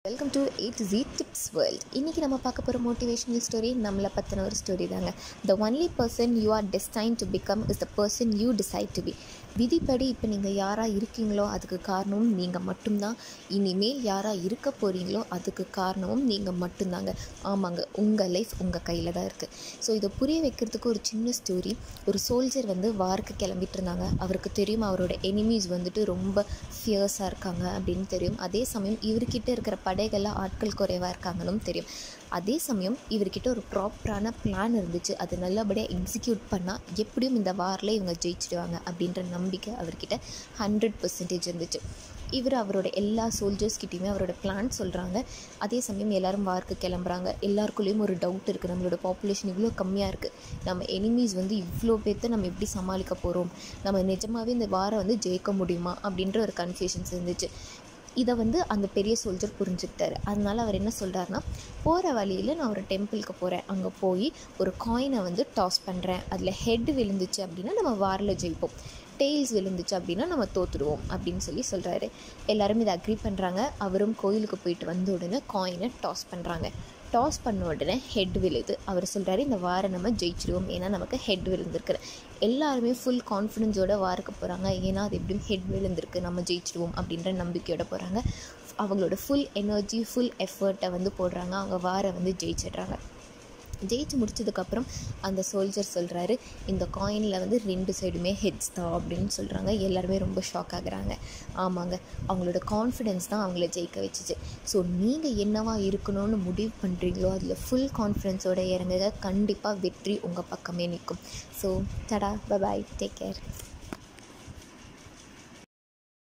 welcome to A to Z tips world இன்றைக்கி நம்ம பார்க்க போகிற மோட்டிவேஷனல் ஸ்டோரி நம்மளை பற்றின ஒரு ஸ்டோரி தாங்க the only person you are destined to become is the person you decide to be விதிப்படி இப்போ நீங்கள் யாராக இருக்கீங்களோ அதுக்கு காரணமும் நீங்கள் மட்டும்தான் இனிமேல் யாராக இருக்க போகிறீங்களோ அதுக்கு காரணமும் நீங்கள் மட்டும்தாங்க ஆமாங்க உங்கள் லைஃப் உங்கள் கையில் தான் இருக்குது ஸோ இதை புரிய வைக்கிறதுக்கு ஒரு சின்ன ஸ்டோரி ஒரு சோல்ஜர் வந்து வாருக்கு கிளம்பிட்டு இருந்தாங்க அவருக்கு தெரியும் அவரோட எனிமீஸ் வந்துட்டு ரொம்ப ஃபியர்ஸாக இருக்காங்க அப்படின்னு தெரியும் அதே சமயம் இவர்கிட்ட இருக்கிற படைகளில் ஆட்கள் குறைவாக இருக்காங்கன்னு தெரியும் அதே சமயம் இவர்கிட்ட ஒரு ப்ராப்பரான பிளான் இருந்துச்சு அது நல்லபடியாக எக்ஸிக்யூட் பண்ணால் எப்படியும் இந்த வாரில் இவங்க ஜெயிச்சிடுவாங்க அப்படின்ற நம்பிக்கை அவர்கிட்ட ஹண்ட்ரட் பர்சன்டேஜ் இருந்துச்சு இவர் அவரோட எல்லா சோல்ஜர்ஸ்கிட்டையுமே அவரோட பிளான் சொல்கிறாங்க அதே சமயம் எல்லாரும் வார்க்கு கிளம்புறாங்க எல்லாருக்குள்ளேயும் ஒரு டவுட் இருக்குது நம்மளோட பாப்புலேஷன் இவ்வளோ கம்மியாக இருக்குது நம்ம எனிமீஸ் வந்து இவ்வளோ பேர்த்த நம்ம எப்படி சமாளிக்க போகிறோம் நம்ம நிஜமாகவே இந்த வாரம் வந்து ஜெயிக்க முடியுமா அப்படின்ற ஒரு கன்ஃபியூஷன்ஸ் இருந்துச்சு இதை வந்து அந்த பெரிய சோல்ஜர் புரிஞ்சுக்கிட்டாரு அதனால அவர் என்ன சொல்கிறாருன்னா போகிற வழியில் நான் ஒரு டெம்பிளுக்கு போகிறேன் அங்கே போய் ஒரு காயினை வந்து டாஸ் பண்ணுறேன் அதில் ஹெட் விழுந்துச்சு அப்படின்னா நம்ம வாரில் ஜெயிப்போம் டெய்ல்ஸ் விழுந்துச்சு அப்படின்னா நம்ம தோற்றுடுவோம் அப்படின்னு சொல்லி சொல்கிறாரு எல்லாரும் இதை அக்ரி பண்ணுறாங்க அவரும் கோயிலுக்கு போயிட்டு வந்த உடனே காயினை டாஸ் பண்ணுறாங்க டாஸ் பண்ண உடனே ஹெட் விழுது அவர் சொல்கிறாரு இந்த வாரம் நம்ம ஜெயிச்சிடுவோம் ஏன்னா நமக்கு ஹெட் விழுந்திருக்கு எல்லாருமே ஃபுல் கான்ஃபிடென்ஸோட வாருக்கு போகிறாங்க ஏன்னா அது எப்படியும் ஹெட் விழுந்திருக்கு நம்ம ஜெயிச்சிடுவோம் அப்படின்ற நம்பிக்கையோட போகிறாங்க அவங்களோட ஃபுல் எனர்ஜி ஃபுல் எஃபர்ட்டை வந்து போடுறாங்க அவங்க வாரை வந்து ஜெயிச்சிடுறாங்க ஜெயிச்சு முடிச்சதுக்கப்புறம் அந்த சோல்ஜர் சொல்கிறாரு இந்த காயினில் வந்து ரெண்டு சைடுமே ஹெட்ஸ் தான் அப்படின்னு சொல்கிறாங்க எல்லாருமே ரொம்ப ஷாக் ஆகுறாங்க ஆமாங்க அவங்களோட கான்ஃபிடென்ஸ் தான் அவங்கள ஜெயிக்க வச்சுச்சு ஸோ நீங்கள் என்னவா இருக்கணும்னு முடிவு பண்ணுறீங்களோ அதில் ஃபுல் கான்ஃபிடென்ஸோட இறங்குங்க கண்டிப்பாக வெற்றி உங்கள் பக்கமே நிற்கும் ஸோ தடா பபாய் டேக் கேர்